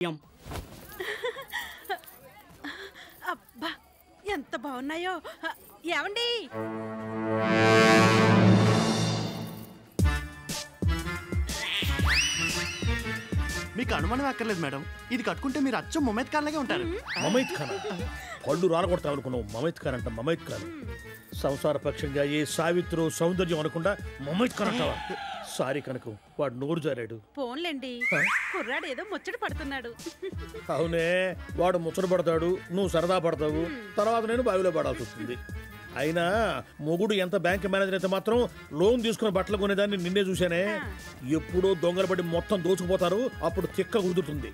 ఎం అబ్బా ఎంత బాగున్నాయో ఏమండి మీకు అనుమానం అక్కర్లేదు మేడం ఇది కట్టుకుంటే మీరు అచ్చం మొమెత్ ఖాన్ ఉంటారు మమైత్ ఖాన్ పళ్ళు రాలగొడతాం అనుకున్నావు మమైత్ ఖాన్ అంట మమైత్ ఖాన్ సంసార పక్షంగా ఏ సావిత్రో సౌందర్యం అనకుండా మమైత్ ఖాన్ అంటావా సారీ కనుక వాడు నోరు జారాడు ఫోన్లేండి కుర్రాడు ఏదో ముచ్చట పడుతున్నాడు అవునే వాడు ముచ్చట పడతాడు నువ్వు సరదా పడతావు తర్వాత నేను బావిలో పడాల్సి వస్తుంది అయినా మొగుడు ఎంత బ్యాంక్ మేనేజర్ అయితే మాత్రం లోన్ తీసుకున్న బట్టలు కొనేదాన్ని నిన్నే చూశానే ఎప్పుడో దొంగలు పడి మొత్తం దోచుకుపోతారు అప్పుడు తిక్క కుదురుతుంది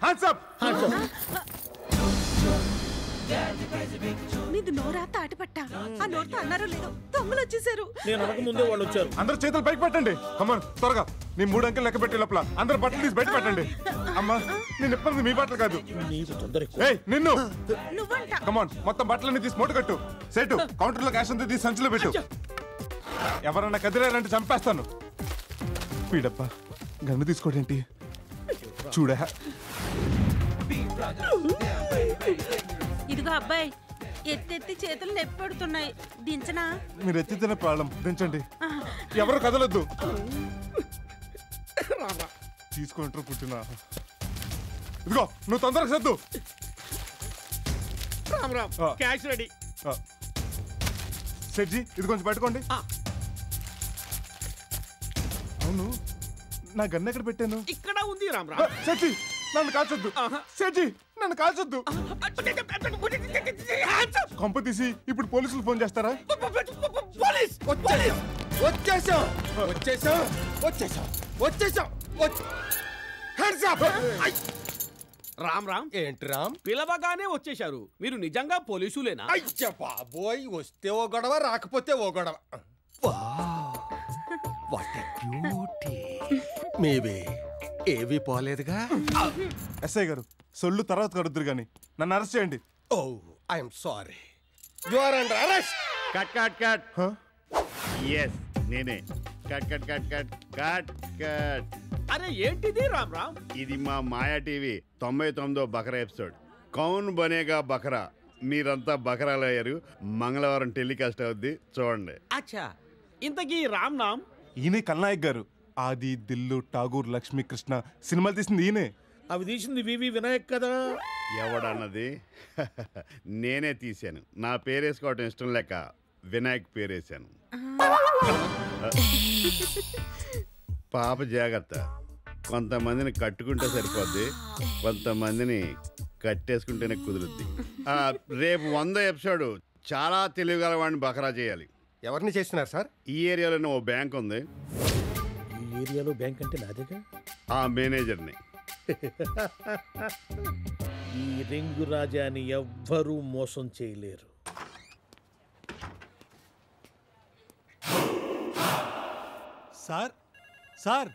మీది నోరా తాటిపట్ట ఆ నోరుతో అన్నారో లేదో దొంగలు వచ్చేసారు నేను అనక ముందే వాళ్ళు వచ్చారు అందరు చేతులు పైకి పెట్టండి కమన్ త్వరగా నీ మూడు అంకెలు లెక్క పెట్టే లోపల అందరు బట్టలు తీసి బయట పెట్టండి అమ్మా నేను ఇప్పటిది మీ బట్టలు కాదు నీకు తొందర ఎక్కువ ఏయ్ నిన్ను నువ్వంట కమాన్ మొత్తం బట్టలన్నీ తీసి మూట కట్టు సెటు కౌంటర్ లో క్యాష్ అంతా తీసి సంచిలో పెట్టు ఎవరన్నా కదిరారంటే చంపేస్తాను వీడప్ప గన్ను తీసుకోడేంటి చూడా ఇదిగో అబ్బాయి ఎత్తెత్తి చేతులు నొప్పి పెడుతున్నాయి దించనా మీరు ఎత్తితేనే ప్రాబ్లం దించండి ఎవరు కదలొద్దు తీసుకుంటారు పుట్టిన ఇదిగో నువ్వు తొందరగా సర్దు రామ్ రామ్ ఆ. క్యాష్ రెడీ ఆ. సెట్జీ ఇది కొంచెం పట్టుకోండి అవును నా గన్ను ఎక్కడ పెట్టాను ఇక్కడ ఉంది రామ్ ఆ, రామ్ సెట్జీ నన్ను కాల్చొద్దు సెట్జీ నన్ను కాల్చొద్దు కొంప తీసి ఇప్పుడు పోలీసులు ఫోన్ చేస్తారా పోలీస్ వచ్చేసాం వచ్చేసాం వచ్చేసాం వచ్చేసాం హ్యాండ్స్ అప్ రామ్ రామ్ ఏంటి రామ్ పిలవగానే వచ్చేశారు మీరు నిజంగా పోలీసులేనా అయ్య బాబోయ్ వస్తే ఓ గొడవ రాకపోతే ఓ గొడవ వాట్ బ్యూటీ మేబీ ఏవి పోలేదుగా ఎస్ఐ గారు సొల్లు తర్వాత కడుద్దురు కానీ నన్ను అరెస్ట్ చేయండి oh I'm sorry you are under arrest cut cut cut huh? Yes నేనే cut cut cut cut cut cut అరే ఏంటిది రామ్ రామ్ ఇది మా మాయా టీవీ తొంభై తొమ్మిదో బకరా ఎపిసోడ్ కౌన్ బనేగా బకరా మీరంతా బకరాలు అయ్యారు మంగళవారం టెలికాస్ట్ అవుద్ది చూడండి అచ్చా ఇంతకీ రామ్ నామ్ ఈయనే కల్నాయక్ గారు ఆది దిల్లు ఠాగూర్ లక్ష్మీ కృష్ణ సినిమాలు తీసింది ఈయనే అవి తీసింది వివి వినాయక్ కదా ఎవడన్నది నేనే తీశాను నా పేరేసుకోవటం ఇష్టం లేక వినాయక్ పేరేశాను పాప జాగ్రత్త కొంతమందిని కట్టుకుంటే సరిపోద్ది కొంతమందిని కట్టేసుకుంటేనే కుదురుద్ది ఆ, రేపు వంద ఎపిసోడ్ చాలా తెలివిగల వాడిని బకరా చేయాలి ఎవరిని చేస్తున్నారు సార్ ఈ ఏరియాలోనే ఓ బ్యాంక్ ఉంది ఈ ఏరియాలో బ్యాంక్ అంటే నాదేగా ఆ మేనేజర్ని ఈ రింగు రాజాని ఎవ్వరూ మోసం చేయలేరు సార్ సార్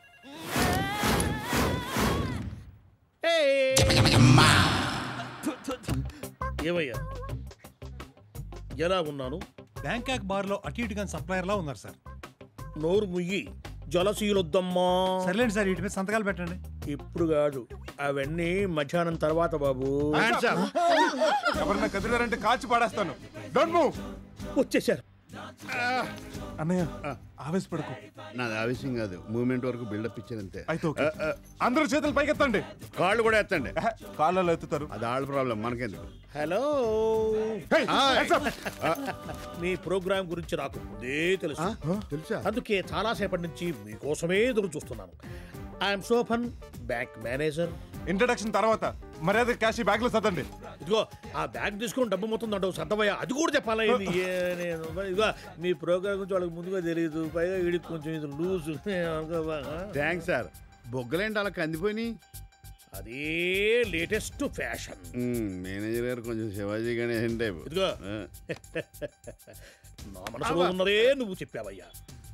ఏమయ్యా ఎలా ఉన్నాను బ్యాంకాక్ బార్ లో అటు ఇటుగా సప్లయర్ లా ఉన్నారు సార్ నోరు ముయ్యి జలసీలొద్దమ్మా సర్లేండి సార్ ఇటు మీద సంతకాలు పెట్టండి ఇప్పుడు కాదు అవన్నీ మధ్యాహ్నం తర్వాత బాబు Hands up. ఎవరన్నా కదిలారంటే కాల్చి పాడేస్తాను డోంట్ మూవ్ వచ్చేసారు అన్నయ్య ఆవేశపడకు నాది ఆవేశం కాదు మూమెంట్ వరకు బిల్డప్ ఇచ్చానంతే అయితే ఓకే అందరూ చేతులు పైకెత్తండి కాళ్ళు కూడా ఎత్తండి ఎహె, కాళ్ళలో ఎత్తుతారు అది ఆళ్ళ ప్రాబ్లం మనకెందుకు hello Hey, Hi. hands up. మీ ప్రోగ్రాం గురించి నాకు ముందే తెలుసు తెలుసా అందుకే చాలాసేపటి నుంచి మీకోసమే ఎదురు చూస్తున్నాను I'm Sophan bank manager introduction తర్వాత మర్యాద క్యాష్ బ్యాగ్ లో చదండి ఇదిగో ఆ బ్యాగ్ తీసుకొని డబ్బు మొత్తం అంటావు సర్దవయ్య అది కూడా చెప్పాలా ఇది ఏ నేను మరి ఇదిగో మీ ప్రోగ్రామ్ గురించి వాళ్ళకి ముందుగా తెలియదు పైగా వీడికి కొంచెం ఇది లూజ్ థ్యాంక్స్ సార్ బొగ్గలేంటి అలా కందిపోయి అదే లేటెస్ట్ ఫ్యాషన్ మేనేజర్ గారు కొంచెం శివాజీ గణేశన్ టైప్ ఇదిగో నా మనసులో ఉన్నదే నువ్వు చెప్పావయ్యా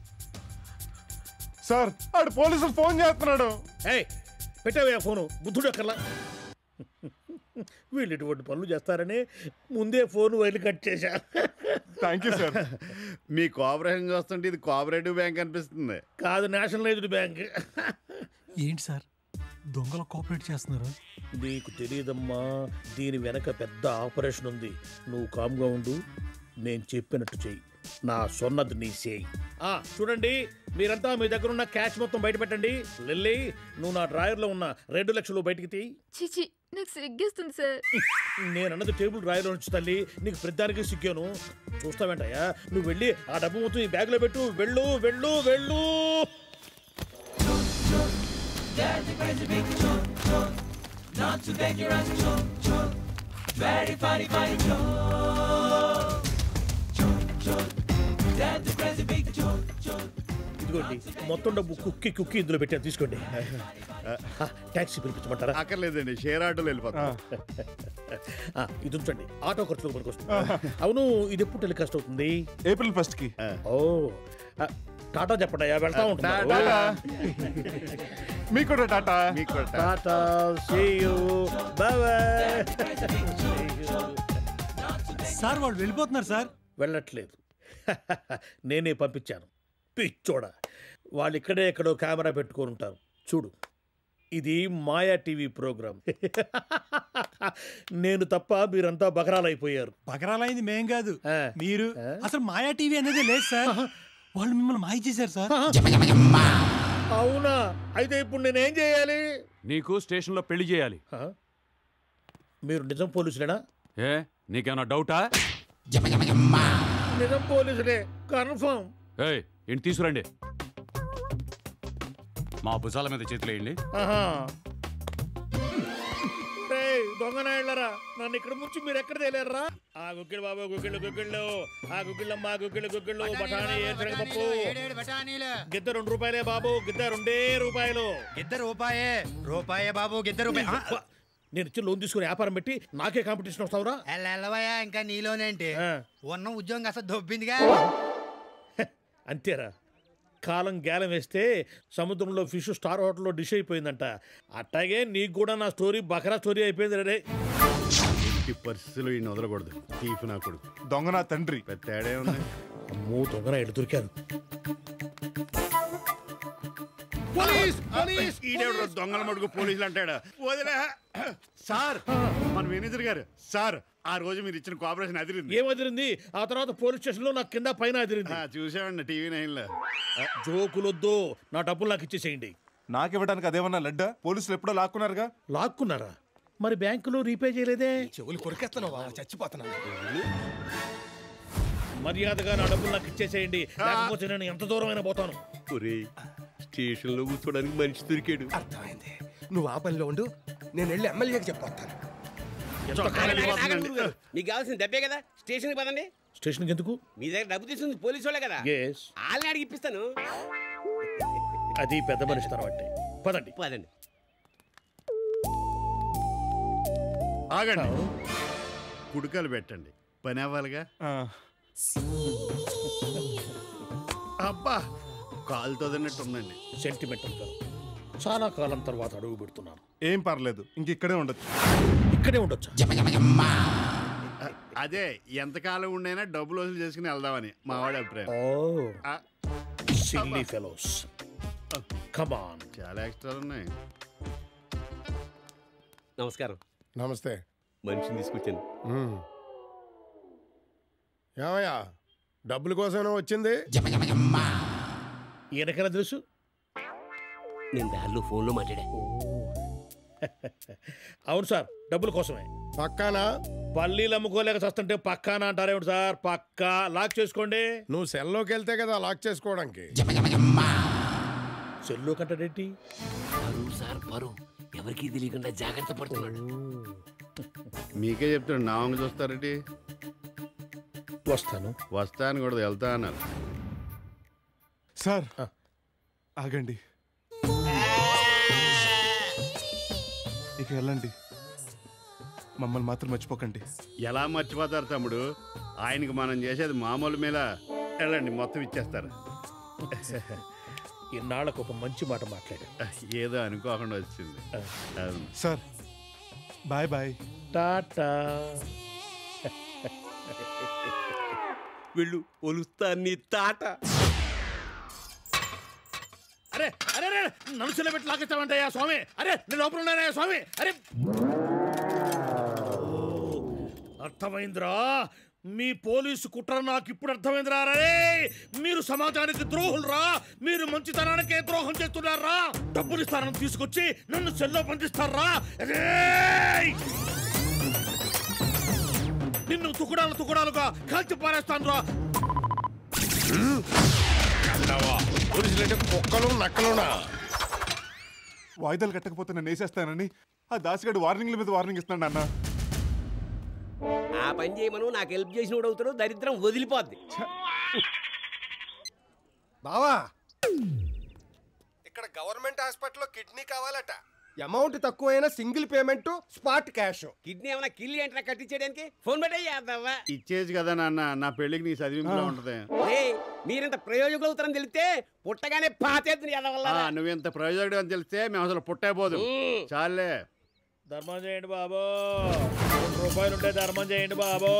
సార్ ఆడు పోలీసులు ఫోన్ చేస్తున్నాడు ఏయ్ పెట్టావయ్యా ఫోను బుద్ధుడు ఎక్కర్లా వీళ్ళు ఇటువంటి పనులు చేస్తారని ముందే ఫోన్ వైర్లు కట్ చేశా థ్యాంక్ యూ సార్ మీ కోఆపరేషన్ చూస్తుంటే ఇది కోఆపరేటివ్ బ్యాంక్ అనిపిస్తుంది కాదు నేషనలైజ్డ్ బ్యాంక్ ఏంటి సార్ దొంగలు కోఆపరేట్ చేస్తున్నారు నీకు తెలియదమ్మా దీని వెనక పెద్ద ఆపరేషన్ ఉంది నువ్వు కామ్గా ఉండు నేను చెప్పినట్టు చెయ్యి నా సొన్నది నీ చేయి ఆ చూడండి మీరంతా మీ దగ్గర ఉన్న క్యాష్ మొత్తం బయట పెట్టండి లిల్లీ నువ్వు నా డ్రాయర్లో ఉన్న రెండు లక్షలు బయటికి తీయి చిచి నాకు సిగ్గేస్తుంది సార్ నేను అన్నది టేబుల్ డ్రాయర్లో నుంచి తల్లి నీకు ప్రతిదానికి సిగ్గాను చూస్తావేంటయ్యా నువ్వు వెళ్ళి ఆ డబ్బు మొత్తం ఈ బ్యాగ్లో పెట్టు వెళ్ళు వెళ్ళు వెళ్ళు ఇదిగోండి మొత్తం డబ్బు కుక్కి కుక్కి ఇందులో పెట్టాను తీసుకోండి ఆ, ట్యాక్సీ పిలిపించమంటారా అక్కర్లేదండి షేర్ ఆటోలో వెళ్ళిపోతాం ఆ, ఇది ఉంచండి ఆటో ఖర్చులు మనకు వస్తుంది అవును ఇది ఎప్పుడు టెలికాస్ట్ అవుతుంది ఏప్రిల్ ఫస్ట్ కి ఓ ఆ, టాటా చెప్పండి అయ్యా వెళ్తా ఉంటాను టాటా. మీకు కూడా టాటా మీకు కూడా tata see you bye sir వాళ్ళు వెళ్ళిపోతున్నారు సార్ వెళ్ళట్లేదు నేనే పంపించాను పిచ్చోడ వాళ్ళు ఇక్కడే ఎక్కడో కెమెరా పెట్టుకొని ఉంటారు చూడు ఇది మాయా టీవీ ప్రోగ్రామ్ నేను తప్ప మీరంతా బకరాలైపోయారు బకరాలైంది మేం కాదు ఆ. మీరు ఆ? అసలు మాయా టీవీ అనేది లేదు సార్ వాళ్ళు మిమ్మల్ని మాయ చేశారు సార్ అవునా అయితే ఇప్పుడు నేనేం చేయాలి నీకు స్టేషన్లో పెళ్లి చేయాలి ఆ? మీరు నిజం పోలీసులేనా ఏ నీకేమన్నా డౌటా నిజం పోలీసులే కన్ఫర్మ్ ఏయ్ ఇంటి తీసుకురండి మా భుజాల మీద చేతులేయండి ఆహా రేయ్, దొంగ నాయుళ్ళరా నన్ను ఇక్కడ ముంచి మీరు ఎక్కడ తేలేరా ఆ గుగ్గిళ్ళు బాబు గుగ్గిళ్ళు గుగ్గిళ్ళు ఆ గుగ్గిళ్ళమ్మ గుగ్గిళ్ళు గుగ్గిళ్ళు బఠానీ ఏరుశనగ పప్పు గిద్ద రెండు రూపాయలే బాబు గిద్ద రెండే రూపాయలు ఇద్దరు రూపాయే రూపాయే బాబు ఇద్దరు రూపాయి అబ్బా, నేను ఇచ్చి లోన్ తీసుకుని వ్యాపారం పెట్టి నాకే కాంపిటీషన్ వస్తావురా ఎల్లవయ్యా ఇంకా నీలోనేంటి ఆ, ఉన్న ఉద్యోగం అసలు దొబ్బిందిగా అంతేరా కాలం గేలం వేస్తే సముద్రంలో ఫిష్ స్టార్ హోటల్లో డిష్ అయిపోయిందంట అట్టాగే నీకు కూడా నా స్టోరీ బకరా స్టోరీ అయిపోయింది రే ఈ పరిస్థితులు ఈ వదలకూడదు తీపి నా కొడుకు దొంగ నా తండ్రి పెద్ద తేడా ఉంది అమ్మో దొంగన ఎడు దొరికారు పోలీస్ పోలీస్ ఈడేవిడ దొంగల మడుగు పోలీసులు అంటాడు వదిలే సార్ మన మేనేజర్ గారు సార్ ఆ రోజు మీరు ఇచ్చిన కోఆపరేషన్ అదిరింది ఏం అదిరింది ఆ తర్వాత పోలీస్ స్టేషన్ లో నాకు కింద పైన అదిరింది ఆ, చూసామండి టీవీ నైన్ లో జోకులొద్దు నా డబ్బులు నాకు ఇచ్చేసేయండి నాకు ఇవ్వడానికి అదేమన్నా లడ్డా పోలీసులు ఎప్పుడో లాక్కున్నారుగా లాక్కున్నారా మరి బ్యాంకులో రీపే చేయలేదే చెవులు కొరికేస్తున్నావా చచ్చిపోతున్నాను మర్యాదగా నా డబ్బులు నాకు ఇచ్చేసేయండి లేకపోతే నేను ఎంత దూరమైనా పోతాను స్టేషన్ లో కూర్చోడానికి మనిషి దొరికాడు అర్థమైంది నువ్వు ఆ పనిలో ఉండు నేను వెళ్ళి ఎమ్మెల్యేకి చెప్పొస్తాను ఎంత కాలం పోతుందండి? మీకు కావాల్సిన డబ్బే కదా స్టేషన్కి పదండి స్టేషన్కి ఎందుకు మీ దగ్గర డబ్బు తీసుకుంది పోలీసు వాళ్ళే కదా ఎస్ వాళ్ళని అడిగి ఇప్పిస్తాను అది పెద్ద మనిషి తర్వాత పదండి పదండి ఆగండి కుడుకలు పెట్టండి పని అవ్వాలిగా ఆ, అబ్బా కాలుతో తిన్నట్టు ఉందండి సెంటిమెంటల్ గా చాలా కాలం తర్వాత అడుగు పెడుతున్నాను ఏం పర్లేదు ఇంక ఇక్కడే ఉండొచ్చు ఇక్కడే ఉండొచ్చా అదే ఎంతకాలం ఉండైనా డబ్బులు వసూలు చేసుకుని వెళ్దామని మా వాడి అభిప్రాయం ఓ ఆ, సిల్లీ ఫెలోస్ కమాన్ చాలా ఎక్స్ట్రాలు ఉన్నాయి నమస్కారం నమస్తే మనిషిని తీసుకొచ్చాను ఏమయ్యా డబ్బుల కోసమే వచ్చింది ఈయనకైనా తెలుసు నేను దారిలో ఫోన్లో మాట్లాడా అవును సార్ డబ్బుల కోసమే పక్కానా పల్లీలు అమ్ముకోలేక చస్తుంటే పక్కాన అంటారేమిటి సార్ పక్కా లాక్ చేసుకోండి నువ్వు సెల్లోకి వెళ్తే కదా లాక్ చేసుకోవడానికి సెల్లు కంటాడేంటి పరువు సార్ పరువు ఎవరికి తెలియకుండా జాగ్రత్త పడుతున్నాడు మీకే చెప్తాడు నా వంగ చూస్తారండి వస్తాను వస్తా అని కూడా వెళ్తా అన్నారు సార్ ఆ. ఆగండి ఇక వెళ్ళండి మమ్మల్ని మాత్రం మర్చిపోకండి ఎలా మర్చిపోతారు తమ్ముడు ఆయనకి మనం చేసేది మామూలు మీద వెళ్ళండి మొత్తం ఇచ్చేస్తారు ఇన్నాళ్ళకు ఒక మంచి మాట మాట్లాడా ఏదో అనుకోకుండా వచ్చింది అవును. సార్ బాయ్ బాయ్ టాటా వెళ్ళు ఒలుస్తా నీ తాట అరే అరే అరే నన్ను చెల్ల పెట్టి లాగేస్తామంటయ్యా స్వామి అరే నేను లోపల ఉన్నానయ్యా స్వామి అరే అర్థమైందిరా మీ పోలీసు కుట్ర నాకు ఇప్పుడు అర్థమైందిరా రే మీరు సమాజానికి ద్రోహులరా మీరు మంచితనానికే ద్రోహం చేస్తున్నారా డబ్బులు ఇస్తారని తీసుకొచ్చి నన్ను సెల్లో బంధిస్తారా రేయ్! నిన్ను తుకుడాలు తుకుడాలుగా కాల్చి పారేస్తాను రా పోలీసులంటే కుక్కలు నక్కలునా వాయిదాలు కట్టకపోతే నన్ను వేసేస్తానని ఆ దాసిగాడు వార్నింగ్ల మీద వార్నింగ్ ఇస్తున్నాడు అన్న ఆ పని చేయమను నాకు హెల్ప్ చేసిన వాడు అవుతాడు దరిద్రం వదిలిపోద్ది బావా ఇక్కడ గవర్నమెంట్ హాస్పిటల్లో కిడ్నీ కావాలట అమౌంట్ తక్కువైనా single payment spot cash kidney ఏమైనా కిల్లి ఏంట్రా కట్టించేయడానికి ఫోన్ పెట్టేద్దావా ఇచ్చేసి కదా నాన్న నా పెళ్ళికి నీ చదివింపులో ఉంటది మీరింత ప్రయోజకులు అవుతారని తెలిస్తే పుట్టగానే పాతేద్దుని ఎదవల్ల ఆ, నువ్వెంత ప్రయోజకుడు అని తెలిస్తే మేము అసలు పుట్టేపోదు చాలే ధర్మం చేయండి బాబు రెండు రూపాయలు ఉంటే ధర్మం చేయండి బాబు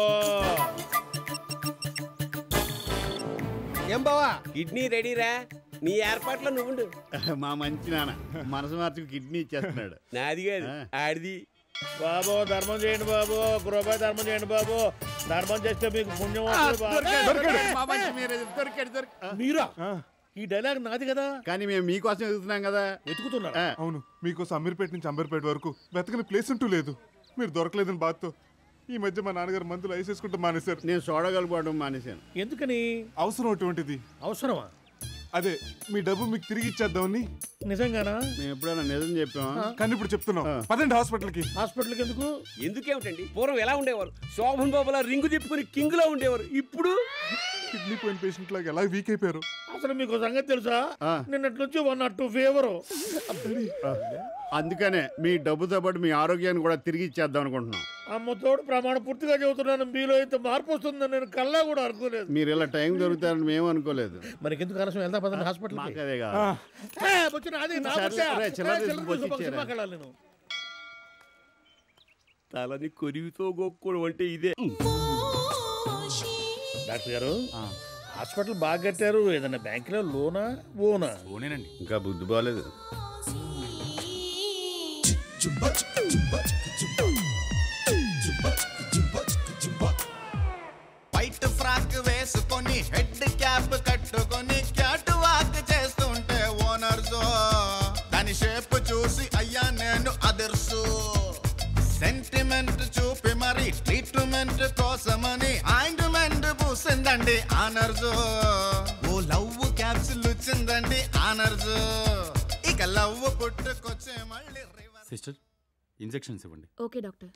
ఏం బావా కిడ్నీ రెడీరా నీ ఏర్పాట్లో నువ్వుండు మా మంచి నాన్న మనసు మార్చుకు కిడ్నీ ఇచ్చేస్తున్నాడు నాది కాదు ఆడిది బాబు ధర్మం చేయండి బాబు ఒక రూపాయి ధర్మం చేయండి బాబు ధర్మం చేస్తే మీకు పుణ్యం వస్తుంది బాబు. మా మంచి మీరే దొరికాడు దొరికి మీరా ఈ డైలాగ్ నాది కదా కానీ మేము మీకోసం ఎదుగుతున్నాం కదా వెతుకుతున్నారు ఆ, అవును మీకోసం అమీర్పేట నుంచి అంబర్పేట వరకు వెతకని ప్లేస్ అంటూ లేదు మీరు దొరకలేదని బాధతో ఈ మధ్య మా నాన్నగారు మందులు ఐసేసుకుంటూ మానేశారు నేను చూడగలుగుకోవడం మానేశాను ఎందుకని అవసరం అటువంటిది అవసరమా అదే మీ డబ్బు మీకు తిరిగి ఇచ్చేద్దామని నిజంగానా మేము ఎప్పుడైనా నిజం చెప్పామా కానీ ఇప్పుడు చెప్తున్నాం పదండి హాస్పిటల్కి హాస్పిటల్కి ఎందుకు ఎందుకేమిటండి పూర్వం ఎలా ఉండేవారు శోభన్ బాబులా రింగు తిప్పుకుని కింగ్ లో ఉండేవారు ఇప్పుడు కిడ్నీ పోయిన పేషెంట్ లాగా ఎలా వీక్ అయిపోయారు అసలు మీకు సంగతి తెలుసా ఆ. నిన్నటి నుంచి వన్ నాట్ టూ ఫీవర్ అందుకనే మీ డబ్బుతో పాటు మీ ఆరోగ్యాన్ని కూడా తిరిగి ఇచ్చేద్దాం అనుకుంటున్నాం అమ్మతోడు ప్రమాణ పూర్తిగా చెబుతున్నాను మీలో ఇంత మార్పు వస్తుందని నేను కల్లా కూడా అనుకోలేదు మీరు ఇలా టైం దొరుకుతారని మేము అనుకోలేదు మనకి ఎందుకు ఆలస్యం వెళ్తా పదండి హాస్పిటల్ మాకు అదే కాదు అది నా సర్లే, బుట్టే. రే, చిల్లర ఏ, తీసుకొని చిల్లర పోసి తీసుకో, ఇచ్చేరా. సినిమాకి వెళ్ళాలి నేను తలని కొరివితో గొక్కుకోవడం అంటే ఇదే డాక్టర్ గారు హాస్పిటల్ బాగా కట్టారు ఏదైనా బ్యాంకులో లోనా ఓనా ఓనేనండి ఇంకా బుద్ధి బాగాలేదు వైట్ ఫ్రాక్ వేసుకొని హెడ్ క్యాప్ కట్టుకొని క్యాట్ వాక్ చేస్తుంటే ఓనర్స్ దాని షేప్ చూసి అయ్యా నేను అదర్సు సెంటిమెంట్ చూపి మరి ట్రీట్మెంట్ కోసమని ఆయింట్మెంట్ పూసిందండి ఆనర్స్ ఓ లవ్ క్యాప్సిల్ వచ్చిందండి ఆనర్స్ ఇక లవ్ పుట్టుకొచ్చే మళ్ళీ రివర్స్ సిస్టర్ ఇంజెక్షన్స్ ఇవ్వండి ఓకే డాక్టర్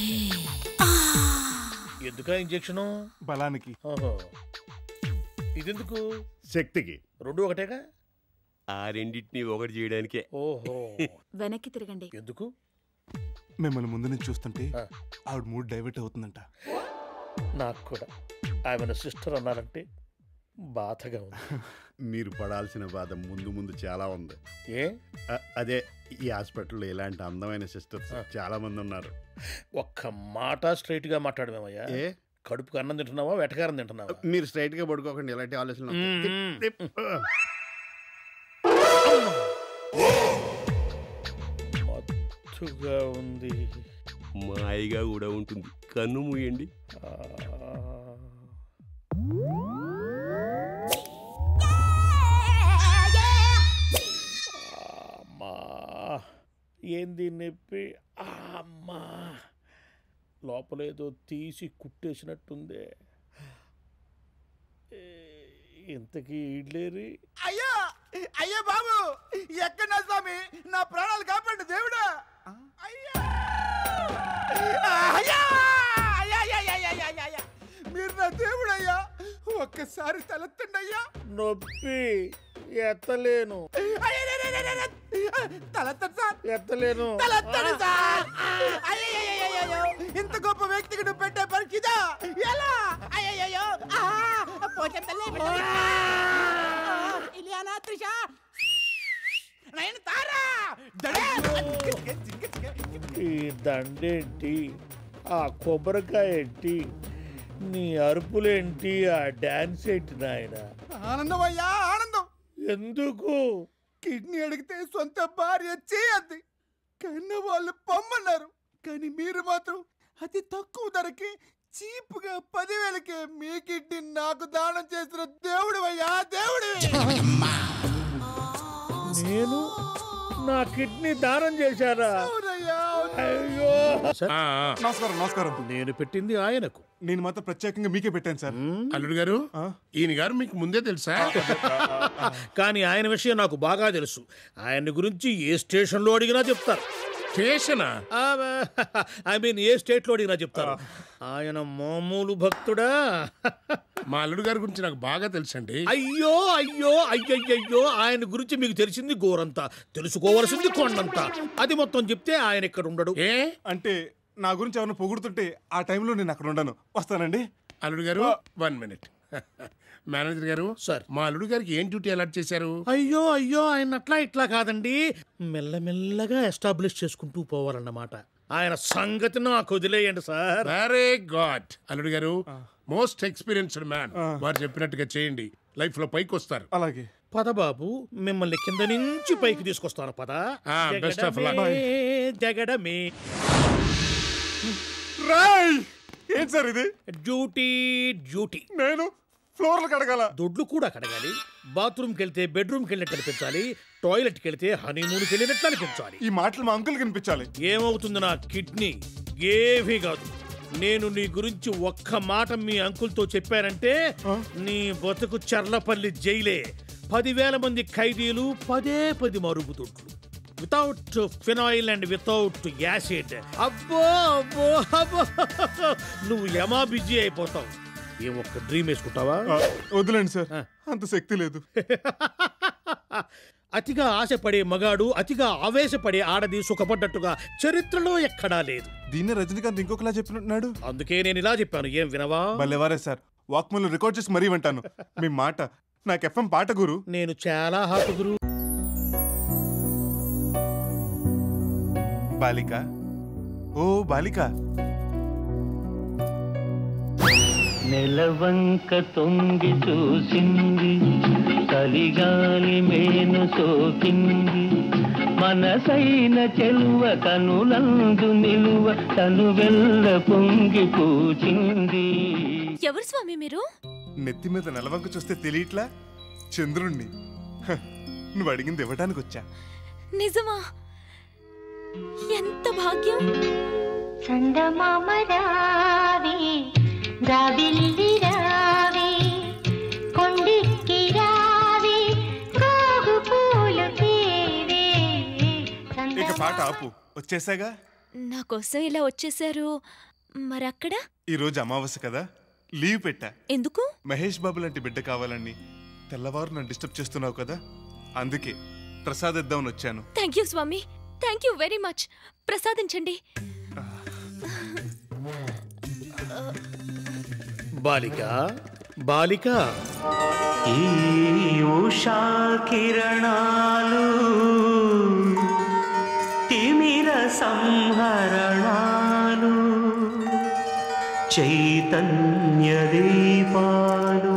ఎందుకా ఇంజెక్షను బలానికి ఓహో ఇదెందుకు శక్తికి రెండు ఒకటేగా ఆ రెండింటిని ఒకటి చేయడానికే ఓహో వెనక్కి తిరగండి ఎందుకు మిమ్మల్ని ముందు నుంచి చూస్తుంటే ఆ. ఆవిడ మూడ్ డైవర్ట్ అవుతుందంట నాకు కూడా ఆమె సిస్టర్ అన్నారంటే బాధగా ఉంది మీరు పడాల్సిన బాధ ముందు ముందు చాలా ఉంది ఏ అ- అదే ఈ హాస్పిటల్లో ఇలాంటి అందమైన సిస్టర్స్ చాలా మంది ఉన్నారు ఒక్క మాట స్ట్రైట్ గా మాట్లాడమేమయ్యా ఏ కడుపుకి అన్నం తింటున్నావా వెటకారం తింటున్నావా మీరు స్ట్రైట్ గా పడుకోకండి ఇలాంటి ఆలోచనలు మ్మ్. తిప్, తిప్. మత్తుగా ఉంది మాయిగా కూడా ఉంటుంది కన్ను మూయండి ఆ. అమ్మా ఏంది నొప్పి ఆ, అమ్మా లోపలేదో తీసి కుట్టేసినట్టుంది ఏ, ఇంతకీ ఇడ్లేరి అయ్యా అయ్యా బాబు ఎక్కడ నా స్వామి నా ప్రాణాలు కాపాడు దేవుడా అయ్యా అయ్యా అయ్యా, అయ్యా, అయ్యా, అయ్యా, అయ్యా, అయ్యా. మీరు నా దేవుడు అయ్యా ఒక్కసారి తలెత్తండి అయ్యా నొప్పి ఎత్తలేను అయ్యా, అయ్యా, అయ్యా, అయ్యా, అయ్యా. తలెత్తండి సార్ ఎత్తలేను తలెత్తండి సార్ అయ్యా, అయ్యా, అయ్యా, అయ్యా, అయ్యా. ఇంత గొప్ప వ్యక్తికి నువ్వు పెట్టే పనికి ఇదా ఎలా అయ్యో పోచం తల్లి ఇలియానా త్రిష నేను తారా ఈ దండేంటి ఆ కొబ్బరికాయ ఏంటి నీ అరుపులేంటి ఆ డాన్స్ ఏంటి నాయన ఆనందం అయ్యా ఆనందం ఎందుకు కిడ్నీ అడిగితే సొంత భార్య చేయద్ది కన్న వాళ్ళు పొమ్మన్నారు కానీ మీరు మాత్రం అతి తక్కువ ధరకి చీప్గా పదివేలకే మీ కిడ్నీ నాకు దానం చేసిన దేవుడు అయ్యా దేవుడు నేను నా కిడ్నీ దానం చేశారా అయ్యో నమస్కారం నమస్కారం నేను పెట్టింది ఆయనకు నేను మాత్రం ప్రత్యేకంగా మీకే పెట్టాను సార్ అల్లుడు గారు ఈయన గారు మీకు ముందే తెలుసా కానీ ఆయన విషయం నాకు బాగా తెలుసు ఆయన గురించి ఏ స్టేషన్లో అడిగినా చెప్తారు స్టేషనా ఐ మీన్ ఏ స్టేట్లో అడిగినా చెప్తారు ఆయన మామూలు భక్తుడా మా అల్లుడు గారి గురించి నాకు బాగా తెలుసండి అయ్యో అయ్యో అయ్యయ్యో ఆయన గురించి మీకు తెలిసింది గోరంతా తెలుసుకోవలసింది కొండంత అది మొత్తం చెప్తే ఆయన ఇక్కడ ఉండడు ఏ అంటే నా గురించి ఏమైనా పొగుడుతుంటే ఆ టైంలో నేను అక్కడ ఉండను వస్తానండి అల్లుడు గారు వన్ మినిట్ మేనేజర్ గారు సార్ మా అల్లుడు గారికి ఏం డ్యూటీ అలాట్ చేశారు అయ్యో అయ్యో ఆయన అట్లా ఇట్లా కాదండి మెల్లమెల్లగా ఎస్టాబ్లిష్ చేసుకుంటూ పోవాలన్నమాట ఆయన సంగతి నాకు వదిలేయండి సార్ వెరీ గాడ్ అల్లుడు గారు మోస్ట్ ఎక్స్పీరియన్స్డ్ మ్యాన్ వారు చెప్పినట్టుగా చేయండి లైఫ్ లో పైకి వస్తారు అలాగే పద బాబు మిమ్మల్ని కింద నుంచి పైకి తీసుకొస్తాను పద ఆ, best of luck. జగడమే, జగడమే రాయ్ ఏంటి సార్ ఇది డ్యూటీ డ్యూటీ నేను ఫ్లోర్లు కడగాల దొడ్లు కూడా కడగాలి బాత్రూమ్కి వెళ్తే బెడ్రూమ్కి వెళ్ళినట్టు అనిపించాలి టాయిలెట్కి వెళ్తే హనీమూన్కి వెళ్ళినట్లు అనిపించాలి ఈ మాటలు మా అంకుల్ కనిపించాలి ఏమవుతుంది నా కిడ్నీ ఏమీ కాదు నేను నీ గురించి ఒక్క మాట మీ అంకుల్తో చెప్పానంటే నీ బతుకు చర్లపల్లి జైలే పదివేల మంది ఖైదీలు పదే పది మరుగుదొడ్లు without phenyl and without acid అబ్బో అబ్బో అబ్బో నువ్వు యమా బిజీ అయిపోతావు ఏం ఒక్క డ్రీమ్ వేసుకుంటావా ఆ, వదిలేండి సార్ అంత శక్తి లేదు అతిగా ఆశపడే మగాడు అతిగా ఆవేశపడే ఆడది సుఖపడ్డట్టుగా చరిత్రలో ఎక్కడా లేదు దీన్నే రజనీకాంత్ ఇంకొకలా చెప్పినట్టున్నాడు అందుకే నేను ఇలా చెప్పాను ఏం వినవా భలేవారే సార్ వాక్మన్ రికార్డ్ చేసి మరీ వింటాను మీ మాట నాకు ఎఫ్ఎం పాట గురు నేను చాలా హాటు గురు బాలిక ఓ బాలిక నెలవంక తొంగి చూసింది చలిగాలి మేను సోకింది మనసైన చెలువ కనులందు నిలువ తను వెళ్ళ పొంగి పూచింది ఎవరు స్వామి మీరు నెత్తి మీద నెలవంక చూస్తే తెలియట్లా చంద్రుణ్ణి హ, నువ్వు అడిగింది ఇవ్వడానికి వచ్చా నిజమా ఎంత భాగ్యం చందమామ రావే జాబిల్లి రావే కొండిక్కి రావే గోగు పూలు తేవే ఇక పాట ఆపు వచ్చేసాగా నా కోసం ఇలా వచ్చేసారు మరక్కడ ఈ రోజు అమావాస్య కదా లీవ్ పెట్టా ఎందుకు మహేష్ బాబు లాంటి బిడ్డ కావాలని తెల్లవారు నన్ను డిస్టర్బ్ చేస్తున్నావు కదా అందుకే ప్రసాద్ ఇద్దామని వచ్చాను thank you Swami thank you very much ప్రసాదించండి బాలిక బాలిక ఈ ఉషా కిరణాలు తిమిర సంహరణాలు చైతన్య దీపాలు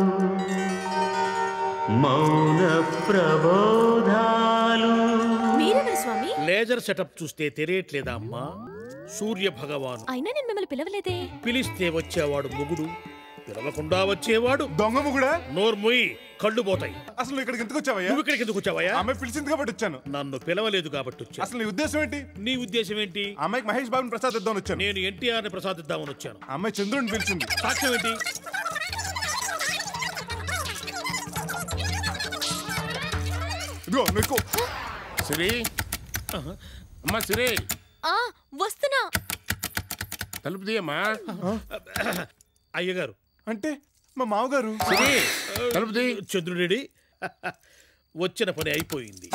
మౌన ప్రబోధాలు మీరెవరు స్వామి లేజర్ సెటప్ చూస్తే తెలియట్లేదా అమ్మా సూర్య భగవాను అయినా నేను మిమ్మల్ని పిలవలేదే పిలిస్తే వచ్చేవాడు మొగుడు పిలవకుండా వచ్చేవాడు దొంగ మొగుడా నోర్ముయి కళ్ళు పోతాయి అసలు ఇక్కడికి ఎందుకు వచ్చావయ్యా నువ్వు ఇక్కడికి ఎందుకు వచ్చావయ్యా ఆమె పిలిచింది కాబట్టి వచ్చాను నన్ను పిలవలేదు కాబట్టి వచ్చాను అసలు నీ ఉద్దేశం ఏంటి నీ ఉద్దేశం ఏంటి అమ్మాయికి మహేష్ బాబుని ప్రసాద్ ఇద్దామని వచ్చాను నేను ఎన్టీఆర్ ని ప్రసాదిద్దామని వచ్చాను అమ్మాయి చంద్రుడిని పిలిచింది సాక్ష్యం ఏంటి ఇదిగో నువ్వు సిరి అమ్మా సిరి ఆ వస్తున్నా తలుపు తీయమ్మా అయ్యగారు అంటే మా మామగారు సిరి తలుపు తీ చంద్రుడి వచ్చిన పని అయిపోయింది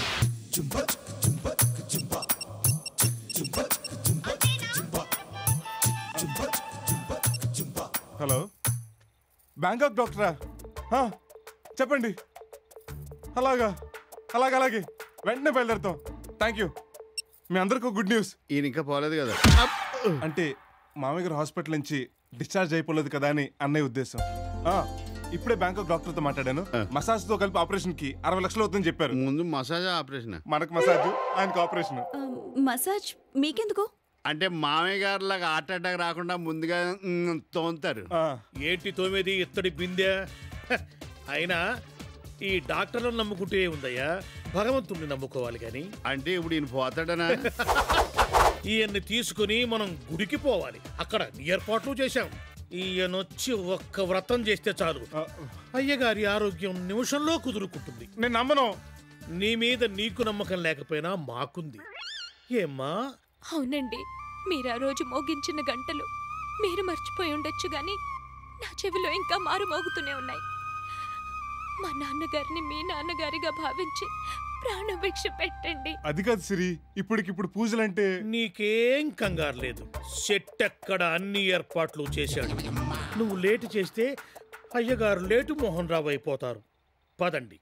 హలో బ్యాంకాక్ డాక్టరా ఆ, చెప్పండి అలాగా అలాగే అలాగే వెంటనే బయలుదేరుతాం థ్యాంక్ యూ మీ అందరికీ గుడ్ న్యూస్ ఈయన ఇంకా పోలేదు కదా అంటే మామయ్య గారు హాస్పిటల్ నుంచి డిశ్చార్జ్ అయిపోలేదు కదా అని అన్నయ్య ఉద్దేశం ఆ, ఇప్పుడే బ్యాంకాక్ డాక్టర్ తో మాట్లాడాను మసాజ్ తో కలిపి ఆపరేషన్ కి అరవై లక్షలు అవుతుందని చెప్పారు ముందు మసాజ్ ఆపరేషన్ మనకు మసాజ్ ఆయనకు ఆపరేషన్ మసాజ్ మీకెందుకు అంటే మామయ్య గారి లాగా హార్ట్ అటాక్ రాకుండా ముందుగా మ్, తోముతారు ఏంటి తోమేది ఇత్తడి బిందె హ, అయినా ఈ డాక్టర్లను నమ్ముకుంటే ఉందయ్యా భగవంతుణ్ణి నమ్ముకోవాలి కానీ అంటే ఇప్పుడు ఈయన పోతాడనా ఈయన్ని తీసుకుని మనం గుడికి పోవాలి అక్కడ ఏర్పాట్లు చేశాం ఈయనొచ్చి ఒక్క వ్రతం చేస్తే చాలు అయ్యగారి ఆరోగ్యం నిమిషంలో కుదురుకుంటుంది నేను నమ్మను నీ మీద నీకు నమ్మకం లేకపోయినా మాకుంది ఏమ్మా అవునండి మీరు ఆ రోజు మోగించిన గంటలు మీరు మర్చిపోయి ఉండొచ్చు గాని నా చెవిలో ఇంకా మారు మోగుతూనే ఉన్నాయి మా నాన్నగారిని మీ నాన్నగారిగా భావించి ప్రాణభిక్ష పెట్టండి అది కాదు సిరి ఇప్పటికిప్పుడు పూజలంటే నీకేం కంగారు లేదు సెట్ ఎక్కడ అన్ని ఏర్పాట్లు చేశాడు నువ్వు లేటు చేస్తే అయ్యగారు లేటు మోహన్ రావు అయిపోతారు పదండి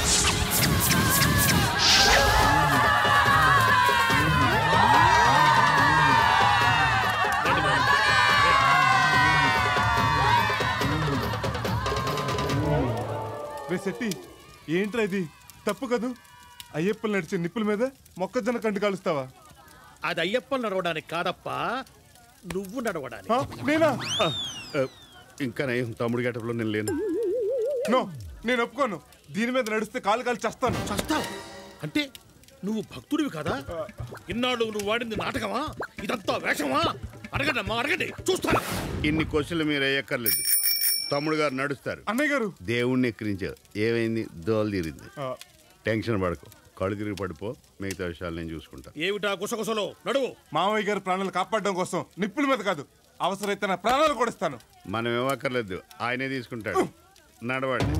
రే శెట్టి ఏంట్రా ఇది తప్పు కదూ అయ్యప్పలు నడిచే నిప్పుల మీద మొక్కజొన్న కంటి కాలుస్తావా అది అయ్యప్పలు నడవడానికి కాదప్పా నువ్వు నడవడానికి నేనా ఇంకా నయం తమ్ముడు గెటప్లో నేను లేను నో నేను ఒప్పుకోను దీని మీద నడిస్తే కాలు కాలు చేస్తాను చస్తావు అంటే నువ్వు భక్తుడివి కదా ఇన్నాళ్ళు నువ్వు వాడింది నాటకమా ఇదంతా వేషమా అడగండి అమ్మా అడగండి చూస్తాను ఇన్ని క్వశ్చన్లు మీరు వేయక్కర్లేదు తమ్ముడు గారు నడుస్తారు అన్నయ్య గారు దేవుణ్ణి ఎక్కిరించావు ఏమైంది దోలు తీరింది టెన్షన్ పడకు కళ్ళు తిరిగి పడిపో మిగతా విషయాలు నేను చూసుకుంటా ఏమిటా గుసగుసలో నడువు మామయ్య గారి ప్రాణాలు కాపాడడం కోసం నిప్పుల మీద కాదు అవసరమైతే నా ప్రాణాలు కూడా ఇస్తాను మనం ఇవ్వక్కర్లేదు ఆయనే తీసుకుంటాడు నడవండి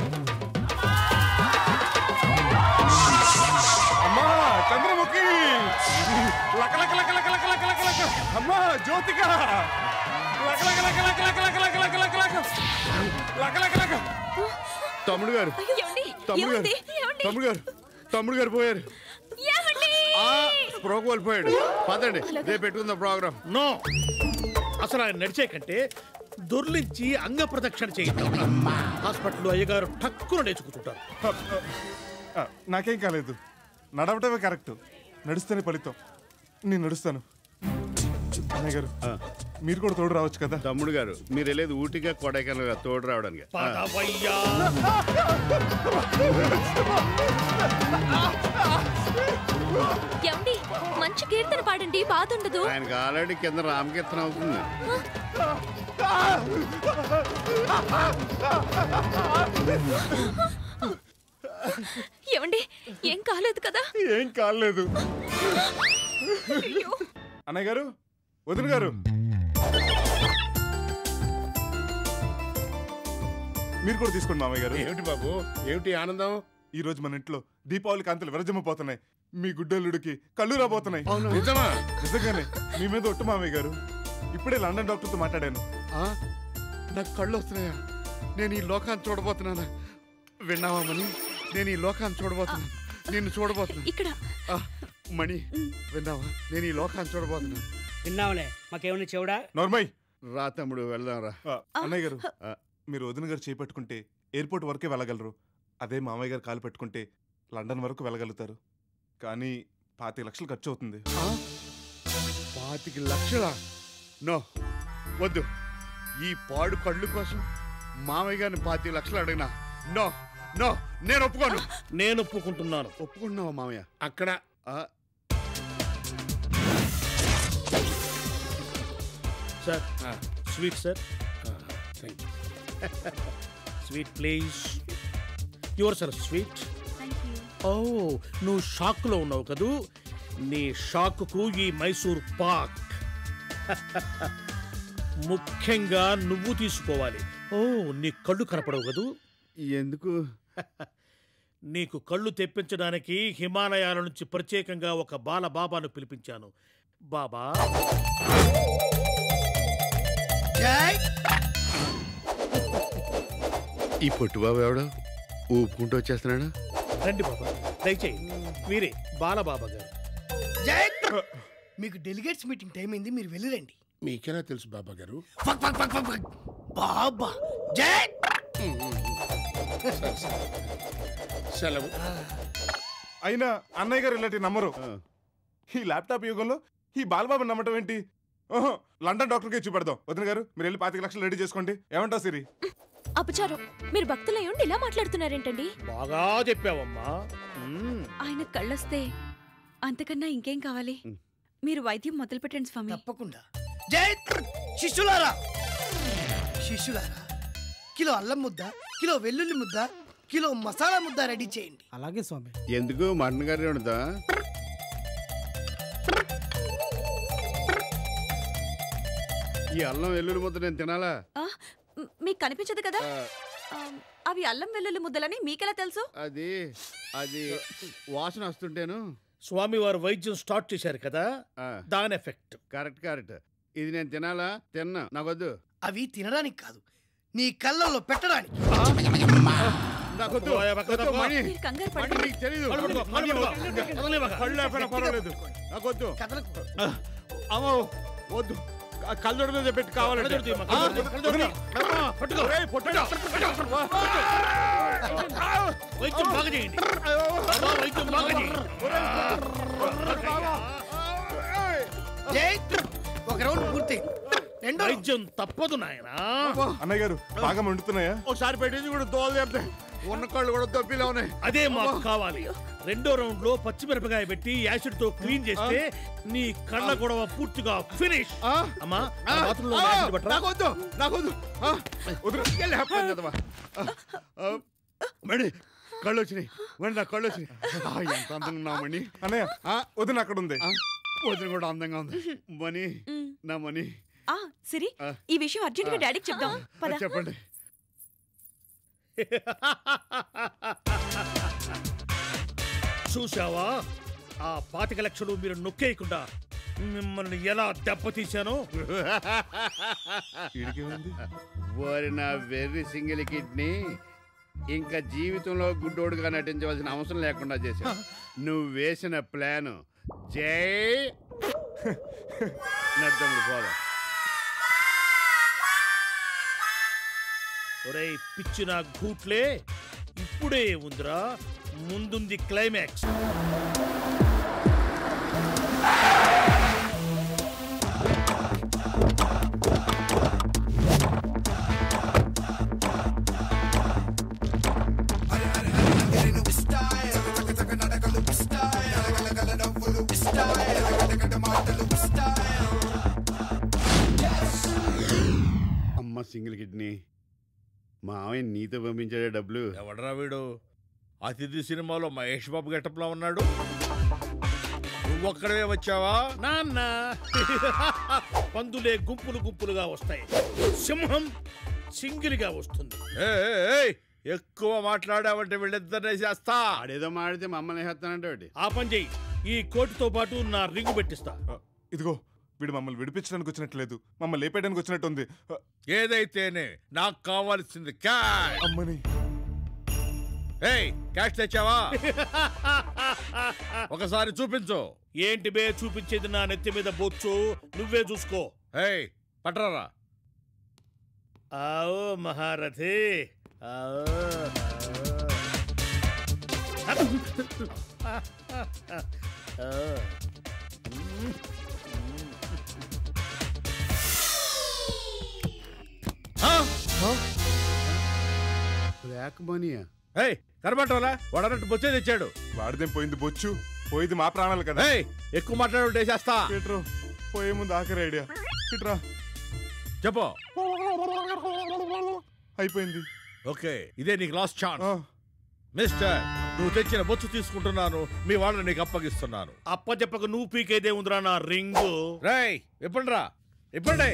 అమ్మా చంద్రముఖి లక లక లక లక లక లక లక లక అమ్మా జ్యోతిక లక లక లక లక లక లక లక లక లక లక లక లక లక తమ్ముడు గారు ఏమండి? తమ్ముడు గారు ఏమండి? ఏమండి? తమ్ముడు గారు తమ్ముడు గారు పోయారు ఏమండి? ఆ స్ప్రో కోల్పోయాడు పదండి రేపు పెట్టుకుందాం ప్రోగ్రామ్ నో అసలు ఆయన నడిచే కంటే దొర్లించి అంగ ప్రదక్షిణ చేయిద్దాం హాస్పిటల్లో అయ్యగారు టక్కున నేర్చుకుంటుంటారు ఆ, నాకేం కాలేదు నడవటమే కరెక్ట్ నడుస్తేనే ఫలితం నేను నడుస్తాను అన్నయ్య గారు మీరు కూడా తోడు రావచ్చు కదా తమ్ముడు గారు మీరు వెళ్ళేది ఊటిగా కొడైకెనాల్ తోడు రావడానికి ఆ. పదవయ్యా ఏమండి మంచి కీర్తన పాడండి బాధ ఉండదు ఆయనకి ఆల్రెడీ కింద రామకీర్తన అవుతుంది ఏమండి ఏం కాలేదు కదా ఏం కాలేదు అయ్యో. అన్నయ్య గారు వదిన గారు మీరు కూడా తీసుకోండి మామయ్య గారు ఏమిటి బాబు ఏమిటి ఆనందం ఈ రోజు మన ఇంట్లో దీపావళి కాంతులు విరజమ్మిపోతున్నాయి మీ గుడ్డల్లుడికి కళ్ళు రాబోతున్నాయి నిజమా? నిజంగానే మీ మీద ఒట్టు మామయ్య గారు ఇప్పుడే లండన్ డాక్టర్తో మాట్లాడాను నాకు కళ్ళు వస్తున్నాయా నేను ఈ లోకాన్ని చూడబోతున్నానా విన్నావా మణి నేను ఈ లోకాన్ని చూడబోతున్నాను నిన్ను చూడబోతున్నాను ఇక్కడ ఆ, మణి విన్నావా నేను ఈ లోకాన్ని చూడబోతున్నాను విన్నావులే మాకేమైనా చెవుడా నోర్మయ్ రా తమ్ముడు వెళ్దాం రా ఆ, అన్నయ్య గారు మీరు వదిన గారు చేపట్టుకుంటే ఎయిర్పోర్ట్ వరకే వెళ్ళగలరు అదే మామయ్య గారు కాలు పెట్టుకుంటే లండన్ వరకు వెళ్ళగలుగుతారు కానీ పాతిక లక్షలు ఖర్చు అవుతుంది పాతిక లక్షల నో వద్దు ఈ పాడు కళ్ళు కోసం మామయ్య గారిని పాతిక లక్షలు అడిగినా నో నో నేను ఒప్పుకోను నేను ఒప్పుకుంటున్నాను ఒప్పుకున్నావా మామయ్య అక్కడ sir sweet sir sweet please your sir sweet oh నువ్వు షాక్లో ఉన్నావు కదూ నీ షాక్కు ఈ మైసూర్ పాక్ ముఖ్యంగా నువ్వు తీసుకోవాలి ఓ నీ కళ్ళు కనపడవు కదూ ఎందుకు నీకు కళ్ళు తెప్పించడానికి హిమాలయాల నుంచి ప్రత్యేకంగా ఒక బాల బాబాను పిలిపించాను బాబా ఈ పొట్టుబాబు ఎవడో ఊపుకుంటూ వచ్చేస్తున్నాడు రండి బాబా దయచేయి మీరే బాలబాబా గారు మీకు డెలిగేట్స్ మీటింగ్ టైం అయింది మీరు వెళ్ళిరండి మీకెలా తెలుసు బాబా గారు fuck fuck fuck fuck fuck. Baba జై సెలవు అయినా అన్నయ్య గారు ఇలాంటి నమ్మరు ఈ ల్యాప్టాప్ యుగంలో ఈ బాలబాబు నమ్మటం ఏంటి ఓహో లండన్ డాక్టర్కి చూపెడదాం వదిన గారు మీరు వెళ్ళి పాతిక లక్షలు రెడీ చేసుకోండి ఏమంటావు సిరి అపచారం మీరు భక్తులై ఉండి ఇలా మాట్లాడుతున్నారేంటండి బాగా చెప్పావమ్మా ఆయన కళ్ళొస్తే అంతకన్నా ఇంకేం కావాలి మీరు వైద్యం మొదలు పెట్టండి స్వామి తప్పకుండా జై శిష్యులారా శిష్యులారా కిలో అల్లం ముద్ద కిలో వెల్లుల్లి ముద్ద కిలో మసాలా ముద్ద రెడీ చేయండి అలాగే స్వామి ఎందుకు మటన్ కర్రీ వండుతా ఈ అల్లం వెల్లుల్లి ముద్ద నేను తినాలా ఆ, మ్, మీకు కనిపించదు కదా ఆ, అవి అల్లం వెల్లుల్లి ముద్దలని మీకెలా తెలుసు అది అది వాసన వస్తుంటేను స్వామి వారు వైద్యం స్టార్ట్ చేశారు కదా దాని ఎఫెక్ట్ కరెక్ట్ కరెక్ట్ ఇది నేను తినాలా తిన్నా నాకొద్దు అవి తినడానికి కాదు నీ కళ్ళల్లో పెట్టడానికి నాకొద్దు వద్దు, మణి. మీరు కంగారు మణి, పడకండి. నీకు తెలీదు. కళ్ళు పట్టుకో, కళ్ళు పట్టుకో. వదలనివ్వక. కళ్ళు లేకపోయినా పర్వాలేదు నాకొద్దు కథలకు అమ్మో వద్దు కళ్ళొడ మీద పెట్టి కావాలంటే కళ్ళజోడు తీయమ్మా, కళ్ళజోడు తీ, కళ్ళజోడు తీ. అమ్మా, పట్టుకో. ఒరేయ్, పొట్టడా. వైద్యం బాగా చేయండి బాబా, వైద్యం బాగా చేయండి జై ఒక రౌండ్ పూర్తి రెండో వైద్యం తప్పదు నాయనా అన్నయ్య గారు బాగా మండుతున్నాయా ఒకసారి పెట్టింది కూడా దోలు చెప్తే ఉన్న కళ్ళు కూడా దొబ్బిలా ఉన్నాయి అదే మాకు కావాలి రెండో రౌండ్ లో పచ్చిమిరపకాయ పెట్టి యాసిడ్ తో క్లీన్ చేస్తే నీ కళ్ళ గొడవ పూర్తిగా ఫినిష్ అమ్మా ఆ బాత్రూమ్ లో యాసిడ్ పట్టరా నాకొద్దు నాకొద్దు ఆ, వదిలు. వెళ్ళి హ్యాపీ కదమ్మా. ఆ, ఆ, మణి కళ్ళు వచ్చినాయి మణి నా కళ్ళు వచ్చినాయి ఆ, ఎంత అందంగా ఉన్నావు మణి అన్నయ్య వదిన అక్కడ ఉంది ఆ, వదిన కూడా అందంగా ఉంది మణి నా మణి ఆ సిరి ఈ విషయం అర్జెంట్ గా డాడీకి చెప్దాం పద చెప్పండి చూసావా ఆ పాతిక లక్షలు మీరు నొక్కేయకుండా మిమ్మల్ని ఎలా దెబ్బతీశానో ఓరి నా వెర్రి సింగిల్ కిడ్నీ ఇంకా జీవితంలో గుడ్డోడుగా నటించవలసిన అవసరం లేకుండా చేశావు నువ్వు వేసిన ప్లాను జై నద్దముడు పోదాం ఒరేయ్ పిచ్చిన గూట్లే ఇప్పుడే ఉందిరా ముందుంది క్లైమాక్స్ అమ్మ సింగిల్ కిడ్నీ మావయ్య నీతో పంపించాడే డబ్బులు ఎవడరా వీడు అతిథి సినిమాలో మహేష్ బాబు గెటప్లో ఉన్నాడు నువ్వొక్కడే వచ్చావా నాన్న పందులే గుంపులు గుంపులుగా వస్తాయి సింహం సింగిల్గా వస్తుంది ఏయ్, ఏయ్, ఏయ్, ఎక్కువ మాట్లాడావంటే వీళ్ళిద్దరినే చేస్తా ఆడేదో మాడితే మమ్మల్ని వేస్తానంటే ఆ పని చెయ్యి ఈ కోటుతో పాటు నా రింగు పెట్టిస్తా ఇదిగో వీడు మమ్మల్ని విడిపించడానికి వచ్చినట్లేదు మమ్మల్ని లేపేయడానికి వచ్చినట్టుంది ఏదైతేనే నాకు కావాల్సింది క్యాష్ అమ్మని ఏయ్ క్యాష్ తెచ్చావా ఒకసారి చూపించు ఏంటి బే చూపించేది నా నెత్తి మీద బొచ్చు నువ్వే చూసుకో ఏయ్ పట్రారా ఆవో మహారథి ఆవో, ఆవో. ఆ. బ్లాక్ మనీయా ఏయ్ కనబట్టరా వాడన్నట్టు బొచ్చే తెచ్చాడు వాడిదేం పోయింది బొచ్చు పోయింది మా ప్రాణాలు కదా ఏయ్ ఎక్కువ మాట్లాడు చేస్తా పీటరు పోయే ముందు ఆఖరి ఐడియా ఇట్రా చెప్పు అయిపోయింది ఓకే ఇదే నీకు లాస్ట్ ఛాన్స్ మిస్టర్ నువ్వు తెచ్చిన బొచ్చు తీసుకుంటున్నాను మీ వాళ్ళని నీకు అప్పగిస్తున్నాను అప్ప చెప్పక నువ్వు పీకేదే ఉందిరా నా రింగు రేయ్ ఇప్పండి రా ఇప్పండి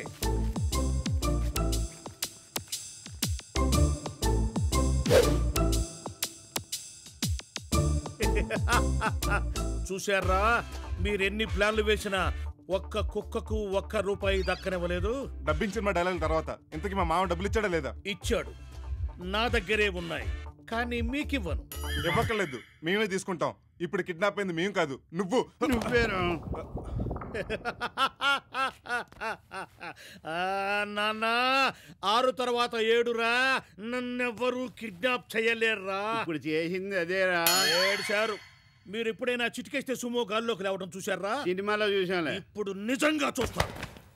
చూశారా మీరెన్ని ప్లాన్లు వేసినా ఒక్క కుక్కకు ఒక్క రూపాయి దక్కనివ్వలేదు డబ్బింగ్ సినిమా డైలాగ్ తర్వాత ఇంతకీ మా మామ డబ్బులు ఇచ్చాడా లేదా ఇచ్చాడు నా దగ్గరే ఉన్నాయి కానీ మీకివ్వను ఇవ్వక్కర్లేదు మేమే తీసుకుంటాం ఇప్పుడు కిడ్నాప్ అయింది మేము కాదు నువ్వు నువ్వేరా ఆ, నాన్న ఆరు తర్వాత ఏడురా నన్నెవ్వరూ కిడ్నాప్ చేయలేరురా ఇప్పుడు చేసింది అదేరా ఏడ్చారు మీరు ఎప్పుడైనా చిటికేస్తే సుమో గాల్లోకి లేవడం చూశారా సినిమాలో చూసాంలే ఇప్పుడు నిజంగా చూస్తారు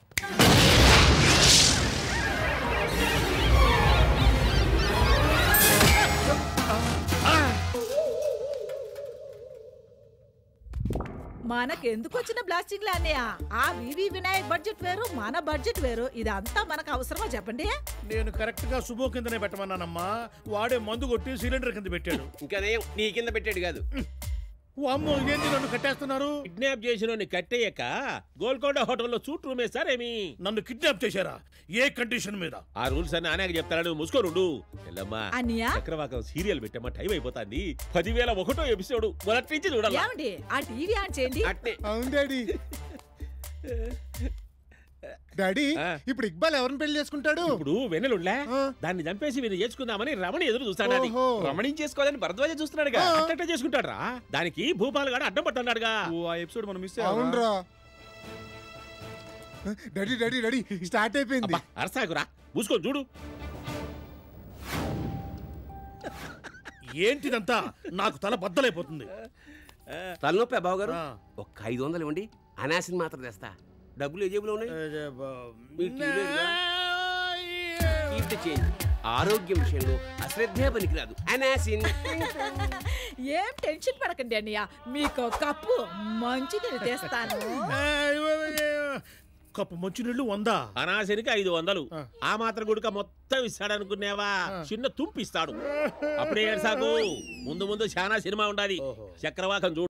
మనకెందుకు వచ్చిన బ్లాస్టింగ్ అన్నయ్య ఆ వివి వినాయక్ బడ్జెట్ వేరు మన బడ్జెట్ వేరు ఇదంతా మనకు అవసరమా చెప్పండి నేను కరెక్ట్ గా సుమో కిందనే పెట్టమన్నానమ్మా వాడే మందు కొట్టి సిలిండర్ కింద పెట్టాడు ఇంకా నయం, నీ కింద పెట్టాడు కాదు అమ్మో ఇదేంటి నన్ను కట్టేస్తున్నారు కిడ్నాప్ చేసిన కట్టేయక గోల్కొండ హోటల్లో సూట్ రూమ్ వేస్తారేమి నన్ను కిడ్నాప్ చేశారా ఏ కండిషన్ మీద ఆ రూల్స్ అన్ని ఆనాక చెప్తాడు మూసుకోనుండు ఎల్లమ్మా అన్నయ్య? చక్రవాకం సీరియల్ పెట్టమ్మా టైం అయిపోతాంది పదివేల ఒకటో ఎపిసోడ్ మొదటి నుంచి చూడాలి ఏమండి ఆ టీవీ ఆన్ చేయండి అవును డాడీ డాడీ ఇప్పుడు ఇక్బాల్ ఎవరిని పెళ్లి చేసుకుంటాడు ఇప్పుడు వెన్నెలుండ్లే దాన్ని చంపేసి వీళ్ళు చేసుకుందామని రమణి ఎదురు చూస్తాడు ఓహో. రమణి చేసుకోవాలని భరద్వాజ చూస్తున్నాడుగా ఆ. అట్టట్ట చేసుకుంటాడు రా దానికి భూపాల్ గాడు అడ్డం పట్టున్నాడుగా ఓ ఆ ఎపిసోడ్ మనం మిస్ అవునరా డాడీ డాడీ డాడీ స్టార్ట్ అయిపోయింది అరసాకురా మూసుకొని చూడు ఏంటిదంతా నాకు తల బద్దలైపోతుంది తలనొప్పి బాబు గారు ఒక్క ఐదు వందలు ఇవ్వండి అనాసిన్ మాత్రం తెస్తా డబ్బులు ఏ జేబులో ఉన్నాయి మీరు టీ లేదుగా? Keep the change. ఆరోగ్యం విషయంలో అశ్రద్ధే పనికిరాదు అనాసిన్ ఏం టెన్షన్ పడకండి అన్నయ్య మీకు కప్పు మంచి నేను తెస్తాను కప్పు మంచినీళ్ళు వందా అనాశనికి ఐదు వందలు ఆ మాత్రం గుడిక మొత్తం ఇస్తాడనుకునేవా చిన్న తుంపిస్తాడు అప్పుడే ఏడ్సాకు ముందు ముందు చాలా సినిమా ఉండాలి చక్రవాకం చూడు